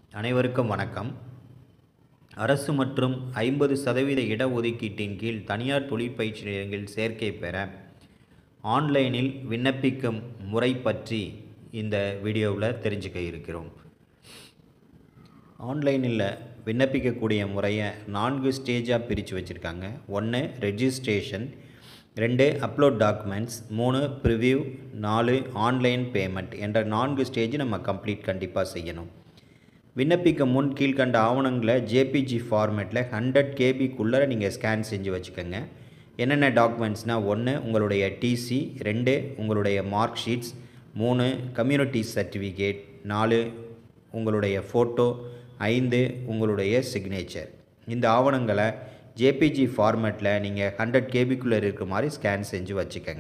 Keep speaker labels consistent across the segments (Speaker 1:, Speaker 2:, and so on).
Speaker 1: அனைவருக்கும் வணக்கம் அரசு மற்றும் ஐம்பது சதவீத இடஒதுக்கீட்டின் கீழ் தனியார் தொழிற்பயிற்சி நிலையங்களில் சேர்க்கை பெற ஆன்லைனில் விண்ணப்பிக்கும் முறை பற்றி இந்த வீடியோவில் தெரிஞ்சுக்க இருக்கிறோம் ஆன்லைனில் விண்ணப்பிக்கக்கூடிய முறையை நான்கு ஸ்டேஜாக பிரித்து வச்சுருக்காங்க ஒன்று ரெஜிஸ்ட்ரேஷன் ரெண்டு அப்லோட் டாக்குமெண்ட்ஸ் மூணு ப்ரிவ்யூ நாலு ஆன்லைன் பேமெண்ட் என்ற நான்கு ஸ்டேஜ் நம்ம கம்ப்ளீட் கண்டிப்பாக செய்யணும் விண்ணப்பிக்க முன் கீழ்கண்ட ஆவணங்களை ஜேபிஜி ஃபார்மேட்டில் ஹண்ட்ரட் கேபிக்குள்ளே நீங்கள் ஸ்கேன் செஞ்சு வச்சுக்கோங்க என்னென்ன டாக்குமெண்ட்ஸ்னால் ஒன்று உங்களுடைய டிசி ரெண்டு உங்களுடைய மார்க் ஷீட்ஸ் மூணு கம்யூனிட்டி சர்டிஃபிகேட் நாலு உங்களுடைய ஃபோட்டோ ஐந்து உங்களுடைய சிக்னேச்சர் இந்த ஆவணங்களை ஜேபிஜி ஃபார்மேட்டில் நீங்கள் ஹண்ட்ரட் கேபிக்குள்ளே இருக்கிற மாதிரி ஸ்கேன் செஞ்சு வச்சுக்கோங்க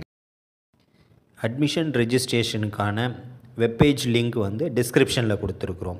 Speaker 1: அட்மிஷன் ரெஜிஸ்ட்ரேஷனுக்கான வெப்பேஜ் லிங்க் வந்து டிஸ்கிரிப்ஷனில் கொடுத்துருக்குறோம்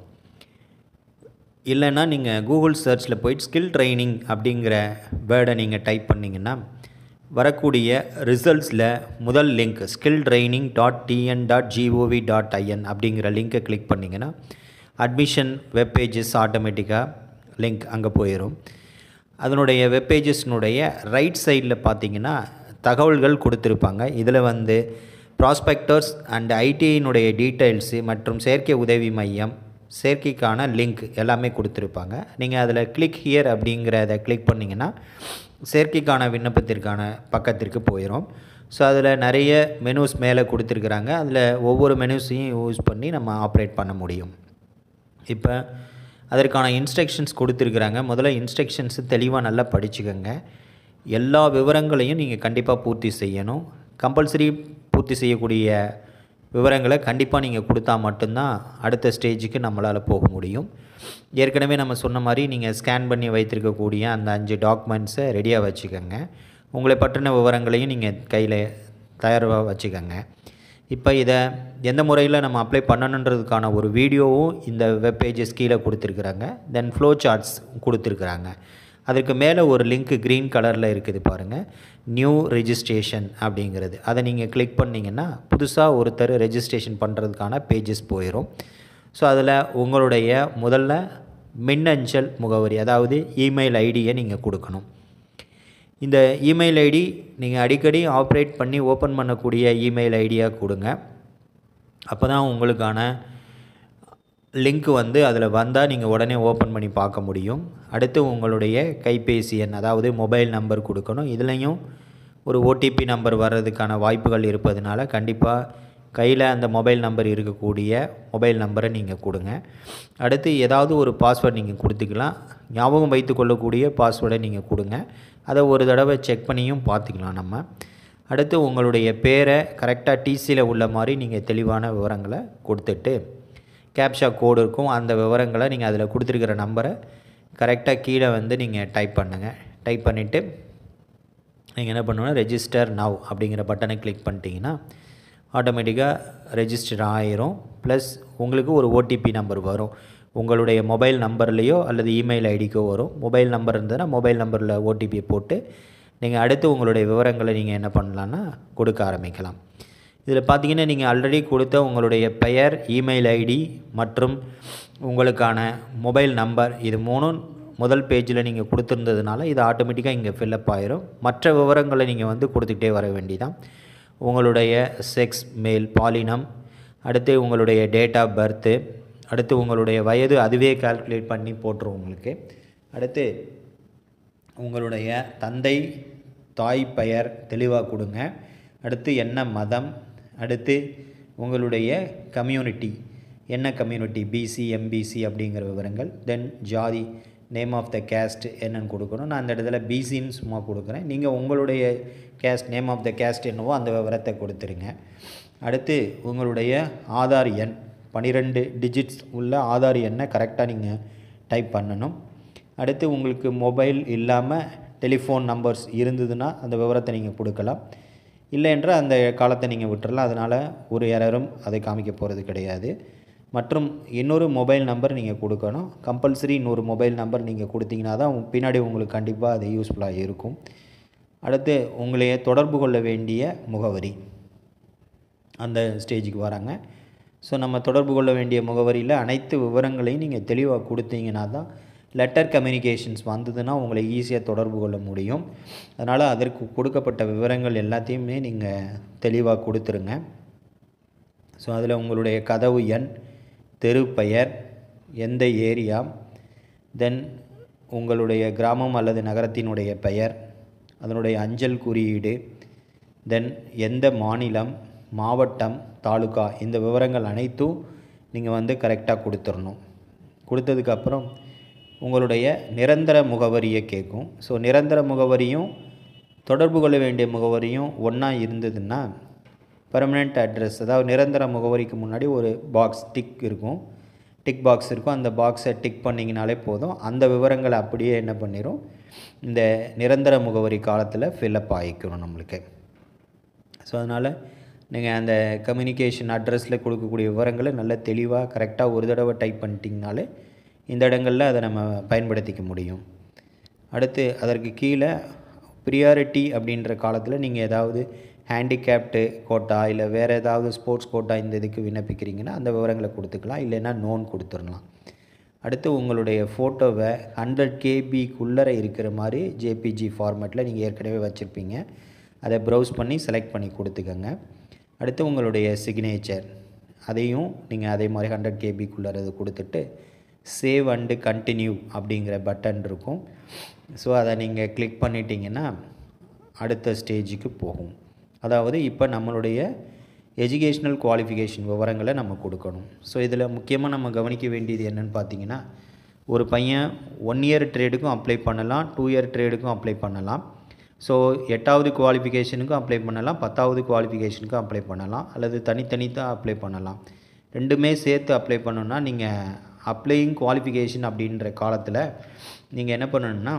Speaker 1: இல்லைன்னா நீங்கள் கூகுள் சர்ச்சில் போயிட்டு ஸ்கில் ட்ரைனிங் அப்படிங்கிற வேர்டை நீங்கள் டைப் பண்ணிங்கன்னா வரக்கூடிய ரிசல்ட்ஸில் முதல் link skill training dot TN dot GOV dot IN அப்படிங்கிற லிங்க்கை கிளிக் பண்ணிங்கன்னா அட்மிஷன் வெப்பேஜஸ் ஆட்டோமேட்டிக்காக லிங்க் அங்கே போயிடும் அதனுடைய வெப்பேஜஸ்னுடைய ரைட் சைடில் பார்த்தீங்கன்னா தகவல்கள் கொடுத்துருப்பாங்க இதில் வந்து ப்ராஸ்பெக்டர்ஸ் அண்ட் ஐடிஐனுடைய டீட்டெயில்ஸு மற்றும் செயற்கை உதவி மையம் சேர்க்கைக்கான லிங்க் எல்லாமே கொடுத்துருப்பாங்க நீங்கள் அதில் கிளிக் ஹியர் அப்படிங்கிறத கிளிக் பண்ணிங்கன்னா சேர்க்கைக்கான விண்ணப்பத்திற்கான பக்கத்திற்கு போயிடும் ஸோ அதில் நிறைய மெனூஸ் மேலே கொடுத்துருக்குறாங்க அதில் ஒவ்வொரு மெனூஸையும் யூஸ் பண்ணி நம்ம ஆப்ரேட் பண்ண முடியும் இப்போ அதற்கான இன்ஸ்ட்ரக்ஷன்ஸ் கொடுத்துருக்குறாங்க முதல்ல இன்ஸ்ட்ரக்ஷன்ஸு தெளிவாக நல்லா படிச்சுக்கோங்க எல்லா விவரங்களையும் நீங்கள் கண்டிப்பாக பூர்த்தி செய்யணும் கம்பல்சரி பூர்த்தி செய்யக்கூடிய விவரங்களை கண்டிப்பாக நீங்கள் கொடுத்தா மட்டும்தான் அடுத்த ஸ்டேஜுக்கு நம்மளால் போக முடியும் ஏற்கனவே நம்ம சொன்ன மாதிரி நீங்கள் ஸ்கேன் பண்ணி வைத்திருக்கக்கூடிய அந்த அஞ்சு டாக்குமெண்ட்ஸை ரெடியாக வச்சுக்கோங்க உங்களை பற்றின விவரங்களையும் நீங்கள் கையில் தயாராக வச்சுக்கோங்க இப்போ இதை எந்த முறையில் நம்ம அப்ளை பண்ணணுன்றதுக்கான ஒரு வீடியோவும் இந்த வெப் பேஜஸ் கீழே கொடுத்துருக்குறாங்க தென் ஃப்ளோ சார்ட்ஸ் கொடுத்துருக்குறாங்க அதற்கு மேலே ஒரு லிங்க் க்ரீன் கலரில் இருக்குது பாருங்கள் நியூ ரெஜிஸ்ட்ரேஷன் அப்படிங்கிறது அதை நீங்கள் கிளிக் பண்ணிங்கன்னா புதுசாக ஒருத்தர் ரெஜிஸ்ட்ரேஷன் பண்ணுறதுக்கான பேஜஸ் போயிடும் ஸோ அதில் உங்களுடைய முதல்ல மின்னஞ்சல் முகவரி அதாவது இமெயில் ஐடியை நீங்கள் கொடுக்கணும் இந்த இமெயில் ஐடி நீங்கள் அடிக்கடி ஆப்ரேட் பண்ணி ஓப்பன் பண்ணக்கூடிய இமெயில் ஐடியாக கொடுங்க அப்போ தான் உங்களுக்கான லிங்க் வந்து அதில் வந்தால் நீங்கள் உடனே ஓப்பன் பண்ணி பார்க்க முடியும் அடுத்து உங்களுடைய கைபேசி எண் அதாவது மொபைல் நம்பர் கொடுக்கணும் இதுலேயும் ஒரு ஓடிபி நம்பர் வர்றதுக்கான வாய்ப்புகள் இருப்பதனால கண்டிப்பாக கையில் அந்த மொபைல் நம்பர் இருக்கக்கூடிய மொபைல் நம்பரை நீங்கள் கொடுங்க அடுத்து ஏதாவது ஒரு பாஸ்வேர்ட் நீங்கள் கொடுத்துக்கலாம் ஞாபகம் வைத்து கொள்ளக்கூடிய பாஸ்வேர்டை நீங்கள் கொடுங்க அதை ஒரு தடவை செக் பண்ணியும் பார்த்துக்கலாம் நம்ம அடுத்து உங்களுடைய பேரை கரெக்டாக டிசியில் உள்ள மாதிரி நீங்கள் தெளிவான விவரங்களை கொடுத்துட்டு கேப்ஷா கோடு இருக்கும் அந்த விவரங்களை நீங்கள் அதில் கொடுத்துருக்கிற நம்பரை கரெக்டாக கீழே வந்து நீங்கள் டைப் பண்ணுங்கள் டைப் பண்ணிவிட்டு நீங்கள் என்ன பண்ணணும் ரெஜிஸ்டர் நவ் அப்படிங்கிற பட்டனை கிளிக் பண்ணிட்டீங்கன்னா ஆட்டோமேட்டிக்காக ரெஜிஸ்டர் ஆயிரும் ப்ளஸ் உங்களுக்கு ஒரு ஓடிபி நம்பர் வரும் உங்களுடைய மொபைல் நம்பர்லேயோ அல்லது இமெயில் ஐடிக்கோ வரும் மொபைல் நம்பர் இருந்ததுன்னா மொபைல் நம்பரில் ஓடிபி போட்டு நீங்கள் அடுத்து உங்களுடைய விவரங்களை நீங்கள் என்ன பண்ணலான்னா கொடுக்க ஆரம்பிக்கலாம் இதில் பார்த்தீங்கன்னா நீங்கள் ஆல்ரெடி கொடுத்த உங்களுடைய பெயர் இமெயில் ஐடி மற்றும் உங்களுக்கான மொபைல் நம்பர் இது மூணும் முதல் பேஜில் நீங்கள் கொடுத்துருந்ததுனால இது ஆட்டோமேட்டிக்காக இங்கே ஃபில்லப் ஆயிரும் மற்ற விவரங்களை நீங்கள் வந்து கொடுத்துக்கிட்டே வர வேண்டிதான் உங்களுடைய செக்ஸ் மேல் பாலினம் அடுத்து உங்களுடைய டேட் ஆஃப் பர்த்து அடுத்து உங்களுடைய வயது அதுவே கால்குலேட் பண்ணி போட்டுரும் உங்களுக்கு அடுத்து உங்களுடைய தந்தை தாய் பெயர் தெளிவாக கொடுங்க அடுத்து என்ன மதம் அடுத்து உங்களுடைய கம்யூனிட்டி என்ன கம்யூனிட்டி பிசி எம்பிசி அப்படிங்கிற விவரங்கள் தென் ஜாதி நேம் ஆஃப் த கேஸ்ட் என்னன்னு கொடுக்கணும் நான் அந்த இடத்துல பிசின்னு சும்மா கொடுக்குறேன் நீங்கள் உங்களுடைய caste name of the caste என்னவோ அந்த விவரத்தை கொடுத்துருங்க அடுத்து உங்களுடைய ஆதார் எண் பன்னிரெண்டு டிஜிட்ஸ் உள்ள ஆதார் எண்ணை கரெக்டாக நீங்கள் டைப் பண்ணணும் அடுத்து உங்களுக்கு மொபைல் இல்லாமல் டெலிஃபோன் நம்பர்ஸ் இருந்ததுன்னா அந்த விவரத்தை நீங்கள் கொடுக்கலாம் இல்லை என்றால் அந்த காலத்தை நீங்கள் விட்டுறலாம் அதனால் ஒரு எரரும் அதை காமிக்க போகிறது கிடையாது மற்றும் இன்னொரு மொபைல் நம்பர் நீங்கள் கொடுக்கணும் கம்பல்சரி இன்னொரு மொபைல் நம்பர் நீங்கள் கொடுத்தீங்கன்னா தான் பின்னாடி உங்களுக்கு கண்டிப்பாக அது யூஸ்ஃபுல்லாக இருக்கும் அடுத்து உங்களைய தொடர்பு கொள்ள வேண்டிய முகவரி அந்த ஸ்டேஜுக்கு வராங்க ஸோ நம்ம தொடர்பு கொள்ள வேண்டிய முகவரியில் அனைத்து விவரங்களையும் நீங்கள் தெளிவாக கொடுத்தீங்கன்னா தான் லெட்டர் கம்யூனிகேஷன்ஸ் வந்ததுன்னா உங்களை ஈஸியாக தொடர்பு கொள்ள முடியும் அதனால் அதற்கு கொடுக்கப்பட்ட விவரங்கள் எல்லாத்தையுமே நீங்கள் தெளிவாக கொடுத்துருங்க ஸோ அதில் உங்களுடைய கதவு எண் தெரு பெயர் எந்த ஏரியா தென் உங்களுடைய கிராமம் அல்லது நகரத்தினுடைய பெயர் அதனுடைய அஞ்சல் குறியீடு தென் எந்த மாநிலம் மாவட்டம் தாலுகா இந்த விவரங்கள் அனைத்தும் நீங்கள் வந்து கரெக்டாக கொடுத்துடணும் கொடுத்ததுக்கப்புறம் உங்களுடைய நிரந்தர முகவரியை கேட்கும் ஸோ நிரந்தர முகவரியும் தொடர்பு கொள்ள வேண்டிய முகவரியும் ஒன்றா இருந்ததுன்னா பெர்மனெண்ட் அட்ரஸ் அதாவது நிரந்தர முகவரிக்கு முன்னாடி ஒரு பாக்ஸ் டிக் இருக்கும் டிக் பாக்ஸ் இருக்கும் அந்த பாக்ஸை டிக் பண்ணிங்கனாலே போதும் அந்த விவரங்களை அப்படியே என்ன பண்ணிடும் இந்த நிரந்தர முகவரி காலத்தில் ஃபில்லப் ஆகிக்கணும் நம்மளுக்கு ஸோ அதனால் நீங்கள் அந்த கம்யூனிகேஷன் அட்ரஸில் கொடுக்கக்கூடிய விவரங்களை நல்ல தெளிவாக கரெக்டாக ஒரு தடவை டைப் பண்ணிட்டீங்கனாலே இந்த இடங்களில் அதை நம்ம பயன்படுத்திக்க முடியும் அடுத்து அதற்கு கீழே ப்ரியாரிட்டி அப்படின்ற காலத்தில் நீங்கள் ஏதாவது ஹேண்டிகேப்டு கோட்டா இல்லை வேறு ஏதாவது ஸ்போர்ட்ஸ் கோட்டா இந்த இதுக்கு விண்ணப்பிக்கிறீங்கன்னா அந்த விவரங்களை கொடுத்துக்கலாம் இல்லைன்னா நோன் கொடுத்துடலாம் அடுத்து உங்களுடைய ஃபோட்டோவை ஹண்ட்ரட் கேபிக்குள்ளே இருக்கிற மாதிரி ஜேபிஜி ஃபார்மேட்டில் நீங்கள் ஏற்கனவே வச்சுருப்பீங்க அதை ப்ரௌஸ் பண்ணி செலக்ட் பண்ணி கொடுத்துக்கோங்க அடுத்து உங்களுடைய சிக்னேச்சர் அதையும் நீங்கள் அதே மாதிரி ஹண்ட்ரட் கேபிக்குள்ளே அதை கொடுத்துட்டு சேவ் அண்டு கண்டினியூ அப்படிங்கிற பட்டன் இருக்கும் ஸோ அதை நீங்கள் கிளிக் பண்ணிட்டீங்கன்னா அடுத்த ஸ்டேஜுக்கு போகும் அதாவது இப்போ நம்மளுடைய எஜுகேஷ்னல் குவாலிஃபிகேஷன் விவரங்களை நம்ம கொடுக்கணும் ஸோ இதில் முக்கியமாக நம்ம கவனிக்க வேண்டியது என்னென்னு பார்த்தீங்கன்னா ஒரு பையன் ஒன் இயர் ட்ரேடுக்கும் அப்ளை பண்ணலாம் டூ இயர் ட்ரேடுக்கும் அப்ளை பண்ணலாம் ஸோ எட்டாவது குவாலிஃபிகேஷனுக்கும் அப்ளை பண்ணலாம் பத்தாவது குவாலிஃபிகேஷனுக்கும் அப்ளை பண்ணலாம் அல்லது தனித்தனி தான் அப்ளை பண்ணலாம் ரெண்டுமே சேர்த்து அப்ளை பண்ணணுன்னா நீங்கள் அப்ளையிங் குவாலிஃபிகேஷன் அப்படின்ற காலத்தில் நீங்கள் என்ன பண்ணணுன்னா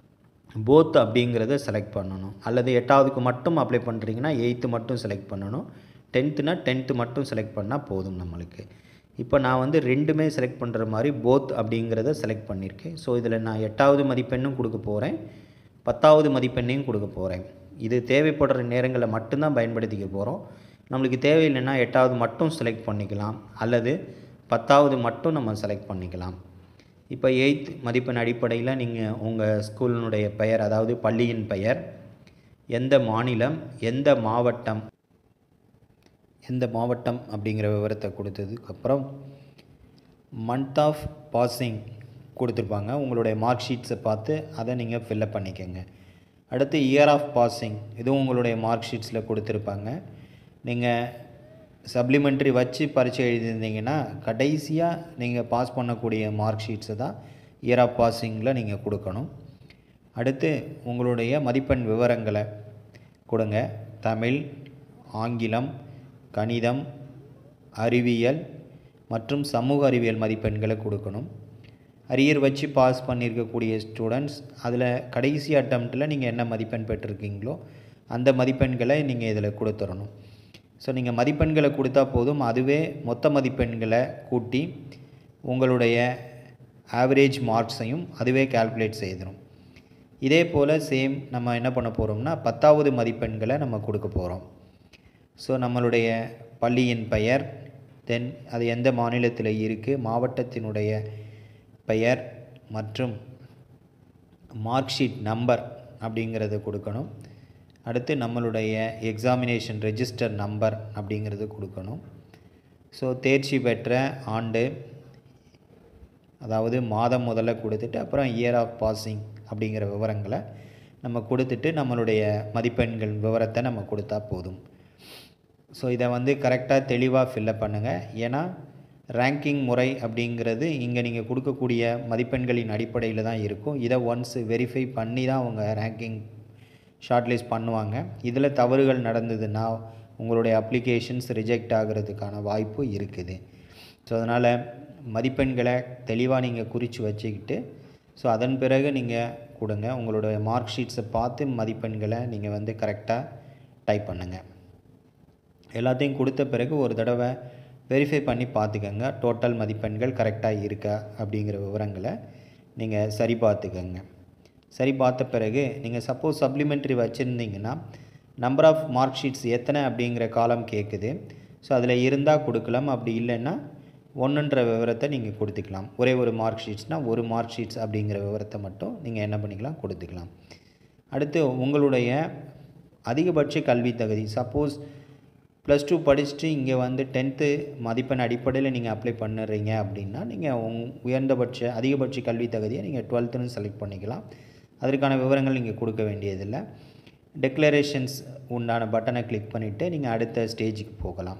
Speaker 1: போத் அப்படிங்கிறத செலக்ட் பண்ணணும் அல்லது எட்டாவதுக்கு மட்டும் அப்ளை பண்ணுறீங்கன்னா எயித்து மட்டும் செலக்ட் பண்ணணும் டென்த்துனா டென்த்து மட்டும் செலக்ட் பண்ணால் போதும் நம்மளுக்கு இப்போ நான் வந்து ரெண்டுமே செலக்ட் பண்ணுற மாதிரி போத் அப்படிங்கிறத செலக்ட் பண்ணியிருக்கேன் ஸோ இதில் நான் எட்டாவது மதிப்பெண்ணும் கொடுக்க போகிறேன் பத்தாவது மதிப்பெண்ணையும் கொடுக்க போகிறேன் இது தேவைப்படுற நேரங்களை மட்டும்தான் பயன்படுத்திக்க போகிறோம் நம்மளுக்கு தேவையில்லைன்னா எட்டாவது மட்டும் செலக்ட் பண்ணிக்கலாம் அல்லது பத்தாவது மட்டும் நம்ம செலக்ட் பண்ணிக்கலாம் இப்போ எயித் மதிப்பெண் அடிப்படையில் நீங்கள் உங்கள் ஸ்கூலினுடைய பெயர் அதாவது பள்ளியின் பெயர் எந்த மாநிலம் எந்த மாவட்டம் எந்த மாவட்டம் அப்படிங்கிற விவரத்தை கொடுத்ததுக்கப்புறம் மந்த் ஆஃப் பாசிங் கொடுத்துருப்பாங்க உங்களுடைய மார்க் ஷீட்ஸை பார்த்து அதை நீங்கள் ஃபில்லப் பண்ணிக்கோங்க அடுத்து இயர் ஆஃப் பாசிங் இதுவும் உங்களுடைய மார்க் ஷீட்ஸில் கொடுத்துருப்பாங்க நீங்கள் சப்ளிமெண்ட்ரி வச்சு பரீட்சை எழுதியிருந்தீங்கன்னா கடைசியாக நீங்கள் பாஸ் பண்ணக்கூடிய மார்க் ஷீட்ஸை தான் இயர் ஆஃப் பாசிங்கில் நீங்கள் கொடுக்கணும் அடுத்து உங்களுடைய மதிப்பெண் விவரங்களை கொடுங்க தமிழ் ஆங்கிலம் கணிதம் அறிவியல் மற்றும் சமூக அறிவியல் மதிப்பெண்களை கொடுக்கணும் அரியர் வச்சு பாஸ் பண்ணியிருக்கக்கூடிய ஸ்டூடெண்ட்ஸ் அதில் கடைசி அட்டம்ப்டில் நீங்கள் என்ன மதிப்பெண் பெற்றிருக்கீங்களோ அந்த மதிப்பெண்களை நீங்கள் இதில் கொடுத்துடணும் ஸோ நீங்கள் மதிப்பெண்களை கொடுத்தா போதும் அதுவே மொத்த மதிப்பெண்களை கூட்டி உங்களுடைய ஆவரேஜ் மார்க்ஸையும் அதுவே கால்குலேட் செய்திடும் இதே போல் சேம் நம்ம என்ன பண்ண போகிறோம்னா பத்தாவது மதிப்பெண்களை நம்ம கொடுக்க போகிறோம் ஸோ நம்மளுடைய பள்ளியின் பெயர் தென் அது எந்த மாநிலத்தில் இருக்குது மாவட்டத்தினுடைய பெயர் மற்றும் மார்க் ஷீட் நம்பர் அப்படிங்கிறத கொடுக்கணும் அடுத்து நம்மளுடைய எக்ஸாமினேஷன் ரெஜிஸ்டர் நம்பர் அப்படிங்கிறது கொடுக்கணும் ஸோ தேர்ச்சி பெற்ற ஆண்டு அதாவது மாதம் முதல்ல கொடுத்துட்டு அப்புறம் இயர் ஆஃப் பாசிங் அப்படிங்கிற விவரங்களை நம்ம கொடுத்துட்டு நம்மளுடைய மதிப்பெண்கள் விவரத்தை நம்ம கொடுத்தா போதும் ஸோ இதை வந்து கரெக்டாக தெளிவாக ஃபில்லப் பண்ணுங்கள் ஏன்னா ரேங்கிங் முறை அப்படிங்கிறது இங்கே நீங்கள் கொடுக்கக்கூடிய மதிப்பெண்களின் அடிப்படையில் தான் இருக்கும் இதை ஒன்ஸ் வெரிஃபை பண்ணி தான் அவங்க ரேங்கிங் ஷார்ட்லிஸ்ட் பண்ணுவாங்க இதில் தவறுகள் நடந்ததுன்னா உங்களுடைய அப்ளிகேஷன்ஸ் ரிஜெக்ட் ஆகிறதுக்கான வாய்ப்பு இருக்குது ஸோ அதனால் மதிப்பெண்களை தெளிவாக நீங்கள் குறித்து வச்சுக்கிட்டு ஸோ அதன் பிறகு நீங்கள் கொடுங்க உங்களுடைய மார்க் ஷீட்ஸை பார்த்து மதிப்பெண்களை நீங்கள் வந்து கரெக்டாக டைப் பண்ணுங்கள் எல்லாத்தையும் கொடுத்த பிறகு ஒரு தடவை வெரிஃபை பண்ணி பார்த்துக்கோங்க டோட்டல் மதிப்பெண்கள் கரெக்டாக இருக்கா அப்படிங்கிற விவரங்களை நீங்கள் சரி பார்த்துக்கோங்க சரி பார்த்த பிறகு நீங்கள் சப்போஸ் சப்ளிமெண்ட்ரி வச்சுருந்தீங்கன்னா நம்பர் ஆஃப் மார்க் ஷீட்ஸ் எத்தனை அப்படிங்கிற காலம் கேட்குது ஸோ அதில் இருந்தால் கொடுக்கலாம் அப்படி இல்லைன்னா ஒன்றுன்ற விவரத்தை நீங்கள் கொடுத்துக்கலாம் ஒரே ஒரு மார்க் ஷீட்ஸ்னால் ஒரு மார்க் ஷீட்ஸ் அப்படிங்கிற விவரத்தை மட்டும் நீங்கள் என்ன பண்ணிக்கலாம் கொடுத்துக்கலாம் அடுத்து உங்களுடைய அதிகபட்ச கல்வி தகுதி சப்போஸ் ப்ளஸ் டூ படிச்சுட்டு இங்கே வந்து டென்த்து மதிப்பெண் அடிப்படையில் நீங்கள் அப்ளை பண்ணுறீங்க அப்படின்னா நீங்கள் உங் உயர்ந்தபட்ச அதிகபட்ச கல்வி தகுதியை நீங்கள் டுவெல்த்துன்னு செலக்ட் பண்ணிக்கலாம் அதற்கான விவரங்கள் நீங்கள் கொடுக்க வேண்டியதில்லை டெக்ளரேஷன்ஸ் உண்டான பட்டனை கிளிக் பண்ணிவிட்டு நீங்கள் அடுத்த ஸ்டேஜுக்கு போகலாம்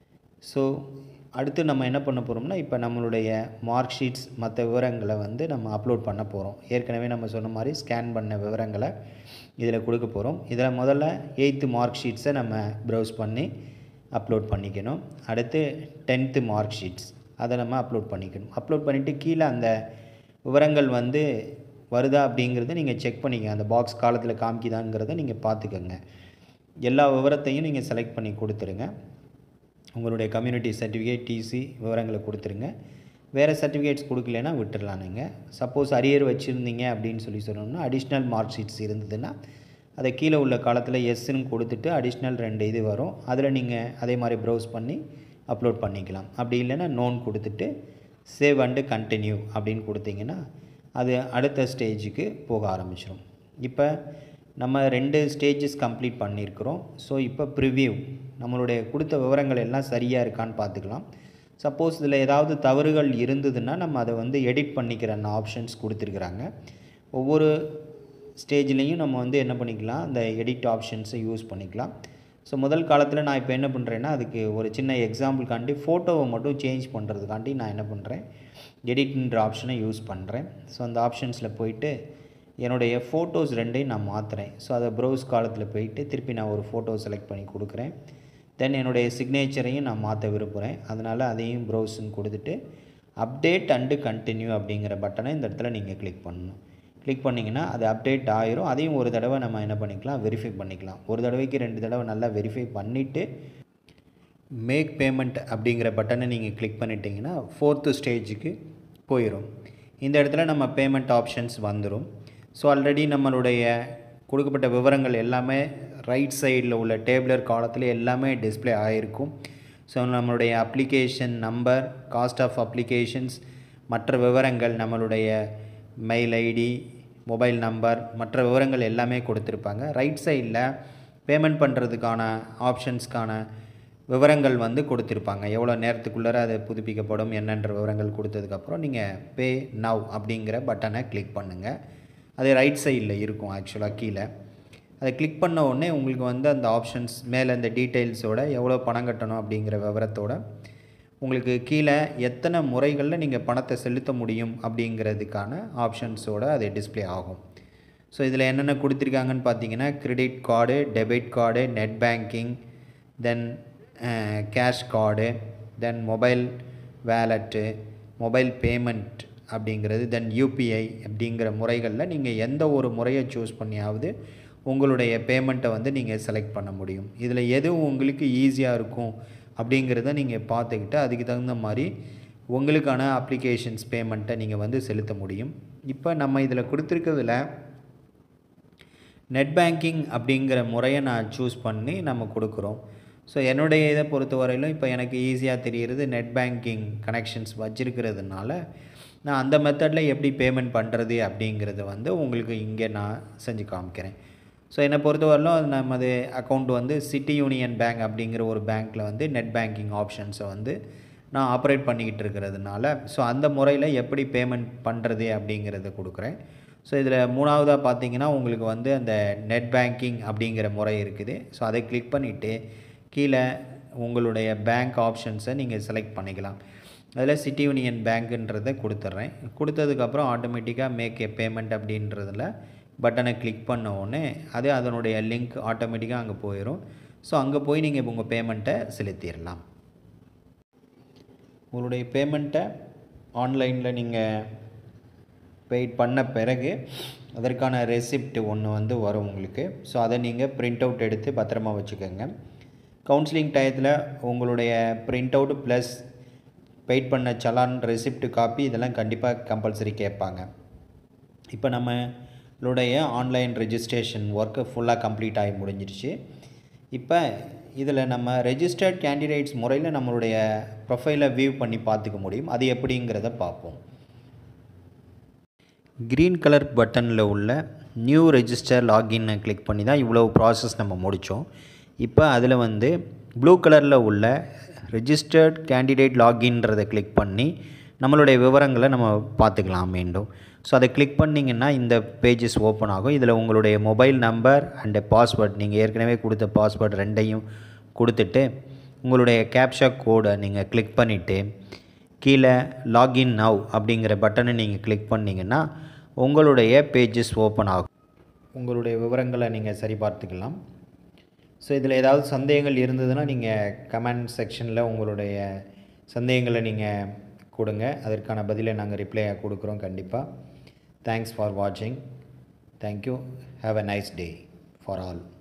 Speaker 1: ஸோ அடுத்து நம்ம என்ன பண்ண போகிறோம்னா இப்போ நம்மளுடைய மார்க் ஷீட்ஸ் மற்ற விவரங்களை வந்து நம்ம அப்லோட் பண்ண போகிறோம் ஏற்கனவே நம்ம சொன்ன மாதிரி ஸ்கேன் பண்ண விவரங்களை இதில் கொடுக்க போகிறோம் இதில் முதல்ல எயித்து மார்க் ஷீட்ஸை நம்ம ப்ரௌஸ் பண்ணி அப்லோட் பண்ணிக்கணும் அடுத்து டென்த்து மார்க் ஷீட்ஸ் அதை நம்ம அப்லோட் பண்ணிக்கணும் அப்லோட் பண்ணிவிட்டு கீழே அந்த விவரங்கள் வந்து வருதா அப்படிங்கிறத நீங்கள் செக் பண்ணிக்கங்க அந்த பாக்ஸ் காலத்தில் காமிக்குதாங்கிறத நீங்கள் பார்த்துக்கோங்க எல்லா விவரத்தையும் நீங்கள் செலக்ட் பண்ணி கொடுத்துருங்க உங்களுடைய கம்யூனிட்டி சர்டிஃபிகேட் டிசி விவரங்களை கொடுத்துருங்க வேறு சர்டிஃபிகேட்ஸ் கொடுக்கலனா விட்டுடலாம் நீங்கள் சப்போஸ் அரியர் வச்சுருந்தீங்க அப்படின்னு சொல்லி சொன்னோம்னா அடிஷ்னல் மார்க் ஷீட்ஸ் இருந்ததுன்னா அதை கீழே உள்ள காலத்தில் எஸ்ன்னு கொடுத்துட்டு அடிஷ்னல் ரெண்டு இது வரும் அதில் நீங்கள் அதே மாதிரி ப்ரௌஸ் பண்ணி அப்லோட் பண்ணிக்கலாம் அப்படி இல்லைன்னா நோன் கொடுத்துட்டு சேவ் அண்டு கண்டினியூ அப்படின்னு கொடுத்தீங்கன்னா அது அடுத்த ஸ்டேஜுக்கு போக ஆரம்பிச்சிடும் இப்போ நம்ம ரெண்டு ஸ்டேஜஸ் கம்ப்ளீட் பண்ணியிருக்கிறோம் ஸோ இப்போ ப்ரிவ்யூ நம்மளுடைய கொடுத்த விவரங்கள் எல்லாம் சரியாக இருக்கான்னு பார்த்துக்கலாம் சப்போஸ் இதில் ஏதாவது தவறுகள் இருந்ததுன்னா நம்ம அதை வந்து எடிட் பண்ணிக்கிற ஆப்ஷன்ஸ் கொடுத்துருக்குறாங்க ஒவ்வொரு ஸ்டேஜ்லேயும் நம்ம வந்து என்ன பண்ணிக்கலாம் அந்த எடிட் ஆப்ஷன்ஸை யூஸ் பண்ணிக்கலாம் ஸோ முதல் காலத்தில் நான் இப்போ என்ன பண்ணுறேன்னா அதுக்கு ஒரு சின்ன எக்ஸாம்பிள்காண்டி ஃபோட்டோவை மட்டும் சேஞ்ச் பண்ணுறதுக்காண்டி நான் என்ன பண்ணுறேன் எடிட்ன்ற ஆப்ஷனை யூஸ் பண்ணுறேன் ஸோ அந்த ஆப்ஷன்ஸில் போயிட்டு என்னுடைய ஃபோட்டோஸ் ரெண்டையும் நான் மாற்றுறேன் ஸோ அதை ப்ரௌஸ் காலத்தில் போயிட்டு திருப்பி நான் ஒரு ஃபோட்டோ செலக்ட் பண்ணி கொடுக்குறேன் தென் என்னுடைய சிக்னேச்சரையும் நான் மாற்ற விரும்புகிறேன் அதனால் அதையும் ப்ரௌஸ்ன்னு கொடுத்துட்டு அப்டேட் அண்டு கண்டினியூ அப்படிங்கிற பட்டனை இந்த இடத்துல நீங்கள் கிளிக் பண்ணணும் கிளிக் பண்ணிங்கன்னா அது அப்டேட் ஆயிரும் அதையும் ஒரு தடவை நம்ம என்ன பண்ணிக்கலாம் வெரிஃபை பண்ணிக்கலாம் ஒரு தடவைக்கு ரெண்டு தடவை நல்லா வெரிஃபை பண்ணிவிட்டு மேக் பேமெண்ட் அப்படிங்கிற பட்டனை நீங்கள் கிளிக் பண்ணிட்டீங்கன்னா ஃபோர்த்து ஸ்டேஜுக்கு போயிடும் இந்த இடத்துல நம்ம பேமெண்ட் ஆப்ஷன்ஸ் வந்துடும் ஸோ ஆல்ரெடி நம்மளுடைய கொடுக்கப்பட்ட விவரங்கள் எல்லாமே ரைட் சைடில் உள்ள டேபிளர் காலத்தில் எல்லாமே டிஸ்ப்ளே ஆகிருக்கும் ஸோ நம்மளுடைய application number cost of applications மற்ற விவரங்கள் நம்மளுடைய மெயில் ஐடி மொபைல் நம்பர் மற்ற விவரங்கள் எல்லாமே கொடுத்துருப்பாங்க ரைட் சைடில் பேமெண்ட் பண்ணுறதுக்கான ஆப்ஷன்ஸ்க்கான விவரங்கள் வந்து கொடுத்துருப்பாங்க எவ்வளோ நேரத்துக்குள்ளார அது புதுப்பிக்கப்படும் என்னன்ற விவரங்கள் கொடுத்ததுக்கப்புறம் நீங்கள் பே நவ் அப்படிங்கிற பட்டனை கிளிக் பண்ணுங்கள் அது ரைட் சைடில் இருக்கும் ஆக்சுவலாக கீழே அதை கிளிக் பண்ண உடனே உங்களுக்கு வந்து அந்த ஆப்ஷன்ஸ் மேலே இந்த டீட்டெயில்ஸோட எவ்வளோ பணம் கட்டணும் அப்படிங்கிற விவரத்தோட உங்களுக்கு கீழே எத்தனை முறைகளில் நீங்கள் பணத்தை செலுத்த முடியும் அப்படிங்கிறதுக்கான ஆப்ஷன்ஸோட அது டிஸ்ப்ளே ஆகும் ஸோ இதில் என்னென்ன கொடுத்துருக்காங்கன்னு பார்த்தீங்கன்னா credit card debit card net banking then cash card then mobile wallet mobile payment அப்படிங்கிறது தென் யூபிஐ அப்படிங்கிற முறைகளில் நீங்கள் எந்த ஒரு முறையை சூஸ் பண்ணியாவது உங்களுடைய பேமெண்ட்டை வந்து நீங்கள் செலக்ட் பண்ண முடியும் இதில் எது உங்களுக்கு ஈஸியாக இருக்கும் அப்படிங்கிறத நீங்கள் பார்த்துக்கிட்டு அதுக்கு தகுந்த மாதிரி உங்களுக்கான அப்ளிகேஷன்ஸ் பேமெண்ட்டை நீங்கள் வந்து செலுத்த முடியும் இப்போ நம்ம இதில் கொடுத்துருக்கிறதுல நெட் பேங்கிங் அப்படிங்கிற முறையை நான் சூஸ் பண்ணி நம்ம கொடுக்குறோம் ஸோ என்னுடைய இதை பொறுத்தவரையிலும் இப்போ எனக்கு ஈஸியாக தெரிகிறது நெட் பேங்கிங் கனெக்ஷன்ஸ் வச்சுருக்கிறதுனால நான் அந்த மெத்தடில் எப்படி பேமெண்ட் பண்ணுறது அப்படிங்கிறத வந்து உங்களுக்கு இங்கே நான் செஞ்சு காமிக்கிறேன் ஸோ என்னை பொறுத்தவரையிலும் அது நமது அக்கௌண்ட் வந்து சிட்டி யூனியன் பேங்க் அப்படிங்கிற ஒரு பேங்க்கில் வந்து நெட் பேங்கிங் ஆப்ஷன்ஸை வந்து நான் ஆப்ரேட் பண்ணிக்கிட்டு இருக்கிறதுனால ஸோ அந்த முறையில் எப்படி பேமெண்ட் பண்ணுறது அப்படிங்கிறத கொடுக்குறேன் ஸோ இதில் மூணாவதாக பார்த்தீங்கன்னா உங்களுக்கு வந்து அந்த நெட் பேங்கிங் அப்படிங்கிற முறை இருக்குது ஸோ அதை கிளிக் பண்ணிவிட்டு கீழே உங்களுடைய பேங்க் ஆப்ஷன்ஸை நீங்கள் செலக்ட் பண்ணிக்கலாம் அதில் சிட்டி யூனியன் பேங்க்குன்றதை கொடுத்துட்றேன் கொடுத்ததுக்கப்புறம் ஆட்டோமேட்டிக்காக மேக் ஏ பேமெண்ட் அப்படின்றதில் பட்டனை கிளிக் பண்ண உடனே அது அதனுடைய லிங்க் ஆட்டோமேட்டிக்காக அங்கே போயிடும் ஸோ அங்கே போய் நீங்கள் உங்கள் பேமெண்ட்டை செலுத்திடலாம் உங்களுடைய பேமெண்ட்டை ஆன்லைனில் நீங்கள் வெயிட் பண்ண பிறகு அதற்கான ரெசிப்ட் ஒன்று வந்து வரும் உங்களுக்கு ஸோ அதை நீங்கள் பிரிண்ட் அவுட் எடுத்து பத்திரமா வச்சுக்கோங்க கவுன்சிலிங் டயத்தில் உங்களுடைய பிரிண்ட் அவுட் ப்ளஸ் வெயிட் பண்ண சலான் ரெசிப்ட் காப்பி இதெல்லாம் கண்டிப்பாக கம்பல்சரி கேட்பாங்க இப்போ நம்மளுடைய ஆன்லைன் ரெஜிஸ்ட்ரேஷன் ஒர்க்கு ஃபுல்லாக கம்ப்ளீட் ஆகி முடிஞ்சிருச்சு இப்போ இதில் நம்ம ரெஜிஸ்டர்ட் கேண்டிடேட்ஸ் முறையில் நம்மளுடைய ப்ரொஃபைலை வியூ பண்ணி பார்த்துக்க முடியும் அது எப்படிங்கிறத பார்ப்போம் க்ரீன் கலர் பட்டனில் உள்ள நியூ ரெஜிஸ்டர் லாகின்னை கிளிக் பண்ணி தான் இவ்வளோ ப்ராசஸ் நம்ம முடித்தோம் இப்போ அதில் வந்து ப்ளூ கலரில் உள்ள ரெஜிஸ்டர்ட் கேண்டிடேட் லாகின்றதை கிளிக் பண்ணி நம்மளுடைய விவரங்களை நம்ம பார்த்துக்கலாம் மீண்டும் ஸோ அதை கிளிக் பண்ணிங்கன்னா இந்த பேஜஸ் ஓப்பன் ஆகும் இதில் உங்களுடைய மொபைல் நம்பர் அண்டு பாஸ்வேர்ட் நீங்கள் ஏற்கனவே கொடுத்த பாஸ்வேர்ட் ரெண்டையும் கொடுத்துட்டு உங்களுடைய கேப்ஷா கோடை நீங்கள் கிளிக் பண்ணிவிட்டு கீழே லாகின் நவ் அப்படிங்கிற பட்டனை நீங்கள் கிளிக் பண்ணிங்கன்னா உங்களுடைய பேஜஸ் ஓப்பன் ஆகும் உங்களுடைய விவரங்களை நீங்கள் சரி பார்த்துக்கலாம் ஸோ இதில் ஏதாவது சந்தேகங்கள் இருந்ததுன்னா நீங்கள் கமெண்ட் செக்ஷனில் உங்களுடைய சந்தேகங்களை நீங்கள் கொடுங்க அதற்கான பதிலை நாங்கள் ரிப்ளையாக கொடுக்குறோம் கண்டிப்பாக தேங்க்ஸ் ஃபார் வாட்சிங் thank you have a nice day for all